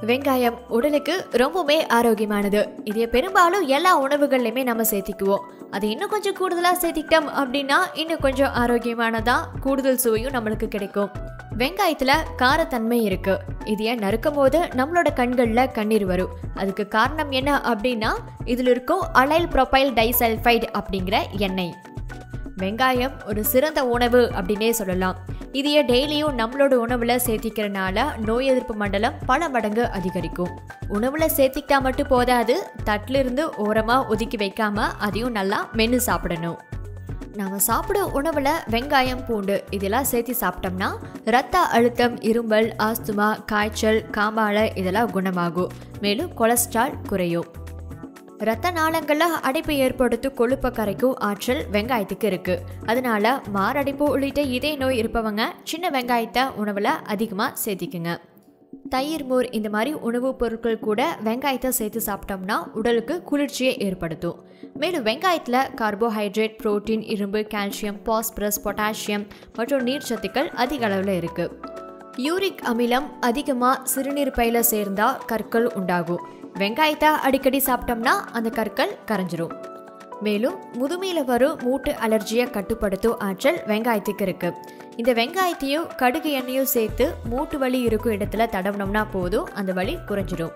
வெங்காயம் உடலுக்கு ரொம்பவுமே ஆரோக்கியமானது இதை பெரும்பாலும் எல்லா உணவுகள்லையுமே நம்ம சேர்த்திக்குவோம் அது இன்னும் கொஞ்சம் கூடுதலாக சேர்த்திக்கிட்டோம் அப்படின்னா இன்னும் கொஞ்சம் ஆரோக்கியமானதா கூடுதல் சுவையும் நம்மளுக்கு கிடைக்கும் வெங்காயத்துல காரத்தன்மை இருக்கு இதைய நறுக்கும் போது நம்மளோட கண்கள்ல கண்ணீர் வரும் அதுக்கு காரணம் என்ன அப்படின்னா இதுல இருக்கும் அலைல் ப்ரொபைல் டைசல்ஃபைடு அப்படிங்கிற எண்ணெய் வெங்காயம் ஒரு சிறந்த உணவு அப்படின்னே சொல்லலாம் இதைய டெய்லியும் நம்மளோட உணவுல சேர்த்திக்கிறனால நோய் எதிர்ப்பு மண்டலம் பல மடங்கு அதிகரிக்கும் உணவுல சேர்த்திக்கிட்டா மட்டும் போதாது தட்டுல இருந்து ஓரமா ஒதுக்கி வைக்காம அதையும் நல்லா மென்று சாப்பிடணும் நாம சாப்பிடும் உணவுல வெங்காயம் பூண்டு இதெல்லாம் சேர்த்து சாப்பிட்டோம்னா ரத்த அழுத்தம் இருமல் ஆஸ்துமா காய்ச்சல் காமாலை இதெல்லாம் குணமாகும் மேலும் கொலஸ்ட்ரால் குறையும் ரத்த நாளங்கள்ல அடைப்பை ஏற்படுத்தும் கொழுப்பை கரைக்கும் ஆற்றல் வெங்காயத்துக்கு இருக்கு அதனால மாரடைப்பு உள்ளிட்ட இதய நோய் இருப்பவங்க சின்ன வெங்காயத்தை உணவுல அதிகமா சேர்த்திக்குங்க தயிர் மோர் இந்த மாதிரி உணவுப் பொருட்கள் கூட வெங்காயத்தை சேர்த்து சாப்பிட்டோம்னா உடலுக்கு குளிர்ச்சியை ஏற்படுத்தும் மேலும் வெங்காயத்தில் கார்போஹைட்ரேட் புரோட்டீன் இரும்பு கால்சியம் பாஸ்பரஸ் பொட்டாசியம் மற்றும் நீர்ச்சத்துக்கள் அதிக அளவில் இருக்குது யூரிக் அமிலம் அதிகமாக சிறுநீர் பையில சேர்ந்தா கற்கள் உண்டாகும் வெங்காயத்தை அடிக்கடி சாப்பிட்டோம்னா அந்த கற்கள் கரைஞ்சிரும் மேலும் முதுமையில் வரும் மூட்டு அலர்ஜியை கட்டுப்படுத்தும் ஆற்றல் வெங்காயத்துக்கு இருக்கு இந்த வெங்காயத்தையும் கடுகு எண்ணெயும் சேர்த்து மூட்டு வலி இருக்கும் இடத்துல தடவினோம்னா போதும் அந்த வலி குறைஞ்சிரும்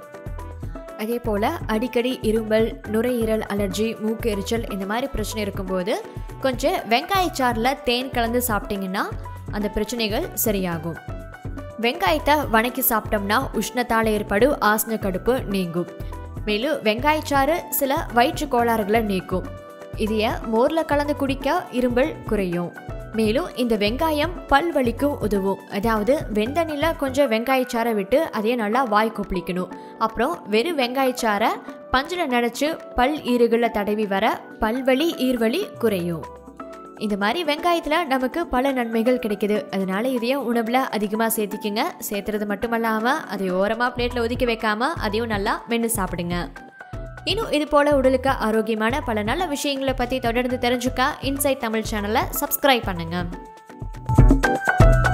அதே போல் அடிக்கடி இருமல் நுரையீரல் அலர்ஜி மூக்கு எரிச்சல் இந்த மாதிரி பிரச்சனை இருக்கும்போது கொஞ்சம் வெங்காயச்சாறில் தேன் கலந்து சாப்பிட்டீங்கன்னா அந்த பிரச்சனைகள் சரியாகும் வெங்காயத்தை வணக்கி சாப்பிட்டோம்னா உஷ்ணத்தால் ஏற்படும் ஆசன கடுப்பு நீங்கும் மேலும் வெங்காயச்சாறு சில வயிற்று கோளாறுகளை நீக்கும் இதைய மோரில் கலந்து குடிக்க இரும்பல் குறையும் மேலும் இந்த வெங்காயம் பல் வலிக்கும் உதவும் அதாவது வெந்தண்ணில கொஞ்சம் வெங்காயச்சாறை விட்டு அதையே நல்லா வாய் கொப்பளிக்கணும் அப்புறம் வெறும் வெங்காயச்சாறை பஞ்சில் நினச்சி பல் ஈறுகளில் தடவி வர பல்வலி ஈர்வலி குறையும் இந்த மாதிரி வெங்காயத்தில் நமக்கு பல நன்மைகள் கிடைக்குது அதனால இதையும் உணவில் அதிகமாக சேர்த்திக்குங்க சேர்த்துறது மட்டும் இல்லாமல் அதை ஓரமாக பிளேட்டில் ஒதுக்கி வைக்காம அதையும் நல்லா மென்று சாப்பிடுங்க இன்னும் இது போல உடலுக்கு ஆரோக்கியமான பல நல்ல விஷயங்களை பற்றி தொடர்ந்து தெரிஞ்சுக்க இன்சைட் தமிழ் சேனலை சப்ஸ்கிரைப் பண்ணுங்க